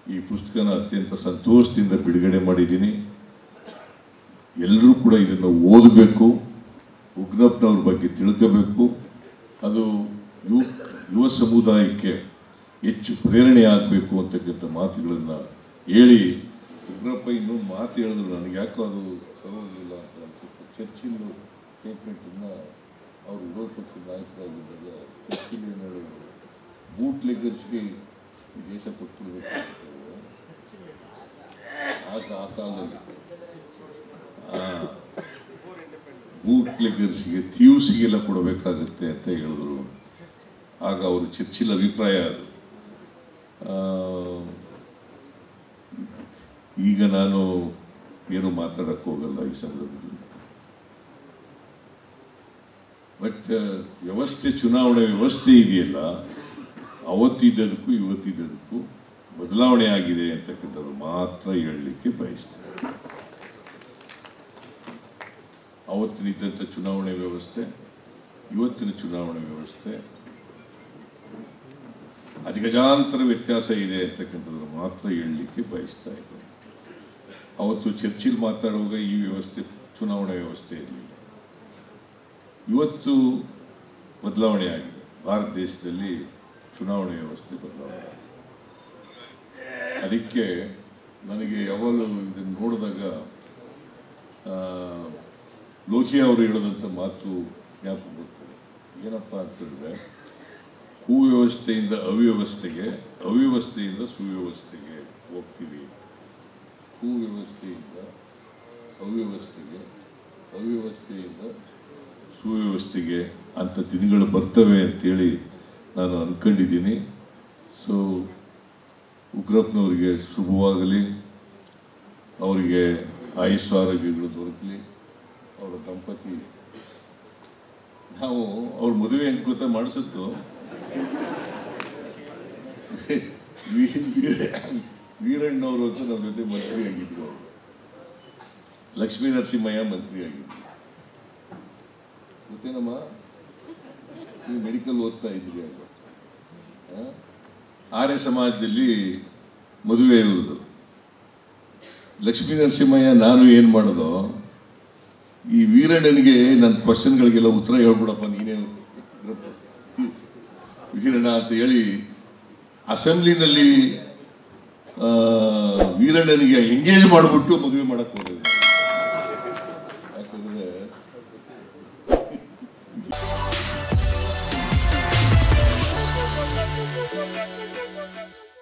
ಈ ಪುಸ್ತಕನ ಅತ್ಯಂತ ಸಂತೋಷದಿಂದ ಬಿಡುಗಡೆ ಮಾಡಿದ್ದೀನಿ ಎಲ್ಲರೂ ಕೂಡ ಇದನ್ನು ಓದಬೇಕು ಉಗ್ನಪ್ಪನವ್ರ ಬಗ್ಗೆ ತಿಳ್ಕೋಬೇಕು ಅದು ಯುವ ಯುವ ಸಮುದಾಯಕ್ಕೆ ಹೆಚ್ಚು ಪ್ರೇರಣೆ ಆಗಬೇಕು ಅಂತಕ್ಕಂಥ ಮಾತುಗಳನ್ನು ಹೇಳಿ ಉಗ್ರಪ್ಪ ಇನ್ನೊಂದು ಮಾತು ಹೇಳಿದ್ರು ನನಗೆ ಯಾಕೋ ಅದು ಸರೋಗಿಲ್ಲ ಅಂತ ಅನಿಸುತ್ತೆ ಚರ್ಚಿಲ್ ಸ್ಟೇಟ್ಮೆಂಟನ್ನು ಅವರು ವಿರೋಧ ಪಕ್ಷದ ನಾಯಕರಾಗಿದ್ದಾಗ ಚರ್ಚಿಲ್ ಏನು ಹೇಳಿದ್ರು ಬೂಟ್ ಲೆಗರ್ಸ್ಗೆ ಈ ದೇಶ ಕೊಟ್ಬಿಡ್ಬೇಕು ಅಂತ ಹೇಳಿದ್ರು. ಆಗ ಆ ಕಾಲದಲ್ಲಿ ಬೂಟ್ ಲೆಗರ್ಸ್ಗೆ ಥೀವ್ಸ್ಗೆಲ್ಲ ಕೊಡಬೇಕಾಗತ್ತೆ ಅಂತ ಹೇಳಿದ್ರು ಆಗ ಅವರು ಚರ್ಚಿಲ್ ಅಭಿಪ್ರಾಯ ಅದು ಆ, ಈಗ ನಾನು ಏನು ಮಾತಾಡಕ್ಕೆ ಹೋಗಲ್ಲ ಈ ಸಂದರ್ಭದಲ್ಲಿ ಬಟ್ ವ್ಯವಸ್ಥೆ ಚುನಾವಣೆ ವ್ಯವಸ್ಥೆ ಇದೆಯಲ್ಲ ಅವತ್ತಿದ್ದದಕ್ಕೂ ಇವತ್ತಿದ್ದದಕ್ಕೂ ಬದಲಾವಣೆ ಆಗಿದೆ ಅಂತಕ್ಕಂಥದ್ದು ಮಾತ್ರ ಹೇಳಲಿಕ್ಕೆ ಬಯಸ್ತೇನೆ ಅವತ್ತಿನಿದ್ದಂಥ ಚುನಾವಣೆ ವ್ಯವಸ್ಥೆ ಇವತ್ತಿನ ಚುನಾವಣೆ ವ್ಯವಸ್ಥೆ ಅಜಗಜಾಂತರ ವ್ಯತ್ಯಾಸ ಇದೆ ಅಂತಕ್ಕಂಥದ್ದನ್ನು ಮಾತ್ರ ಹೇಳಲಿಕ್ಕೆ ಬಯಸ್ತಾ ಇದ್ದೇನೆ ಅವತ್ತು ಚರ್ಚಿಲ್ ಮಾತಾಡುವಾಗ ಈ ವ್ಯವಸ್ಥೆ ಚುನಾವಣಾ ವ್ಯವಸ್ಥೆ ಇರಲಿಲ್ಲ ಇವತ್ತು ಬದಲಾವಣೆ ಆಗಿದೆ ಭಾರತ ದೇಶದಲ್ಲಿ ಚುನಾವಣೆ ವ್ಯವಸ್ಥೆ ಬದಲಾವಣೆ ಆಗಿದೆ ಅದಕ್ಕೆ ನನಗೆ ಯಾವಾಗಲೂ ಇದನ್ನು ನೋಡಿದಾಗ ಆ, ಲೋಹಿ ಅವರು ಹೇಳಿದಂಥ ಮಾತು ಜ್ಞಾಪಕ ಬರ್ತದೆ ಏನಪ್ಪ ಅಂತಂದರೆ ಕುವ್ಯವಸ್ಥೆಯಿಂದ ಅವ್ಯವಸ್ಥೆಗೆ ಅವ್ಯವಸ್ಥೆಯಿಂದ ಸುವ್ಯವಸ್ಥೆಗೆ ಹೋಗ್ತೀವಿ ಕುವ್ಯವಸ್ಥೆಯಿಂದ ಅವ್ಯವಸ್ಥೆಗೆ ಅವ್ಯವಸ್ಥೆಯಿಂದ ಸುವ್ಯವಸ್ಥೆಗೆ ಅಂಥ ದಿನಗಳು ಬರ್ತವೆ ಅಂತೇಳಿ ನಾನು ಅಂದ್ಕೊಂಡಿದ್ದೀನಿ ಸೊ ಉಗ್ರಪ್ಪನವರಿಗೆ ಶುಭವಾಗಲಿ ಅವರಿಗೆ ಆಯುಷ್ ಆರೋಗ್ಯಗಳು ದೊರಕಲಿ ಅವರ ದಂಪತಿ ನಾವು ಅವ್ರ ಮದುವೆ ಹೆಂಗೆ ಗೊತ್ತಾ ಮಾಡಿಸಿದ್ದು ವೀ- ವೀರ- ವೀರಣ್ಣವರು ಅಂತ ನಮ್ಮ ಜೊತೆ ಮಂತ್ರಿ ಆಗಿದ್ರು ಅವರು ಲಕ್ಷ್ಮೀ ನರಸಿಂಹಯ್ಯ ಮಂತ್ರಿ ಆಗಿದ್ರು ಗೊತ್ತೇನಮ್ಮ ನೀವು ಮೆಡಿಕಲ್ ಓದ್ತಾ ಇದ್ರಿ ಆಗ ಆ? ಆರ್ಯ ಸಮಾಜದಲ್ಲಿ ಮದುವೆ ಇರುವುದು ಲಕ್ಷ್ಮೀ ನರಸಿಂಹಯ್ಯ ನಾನು ಏನು ಮಾಡೋದು ಈ ವೀರಣ್ಣನಿಗೆ ನನ್ನ ಕ್ವಶನ್ಗಳಿಗೆಲ್ಲ ಉತ್ತರ ಹೇಳ್ಬಿಡಪ್ಪ ನೀನೇ ವೀರಣ್ಣ ಅಂತ ಹೇಳಿ ಅಸೆಂಬ್ಲಿನಲ್ಲಿ ಆ, ವೀರಣ್ಣನಿಗೆ ಎಂಗೇಜ್ ಮಾಡಿಬಿಟ್ಟು ಮದುವೆ ಮಾಡಕ್ಕೆ ಹೋಗೋದು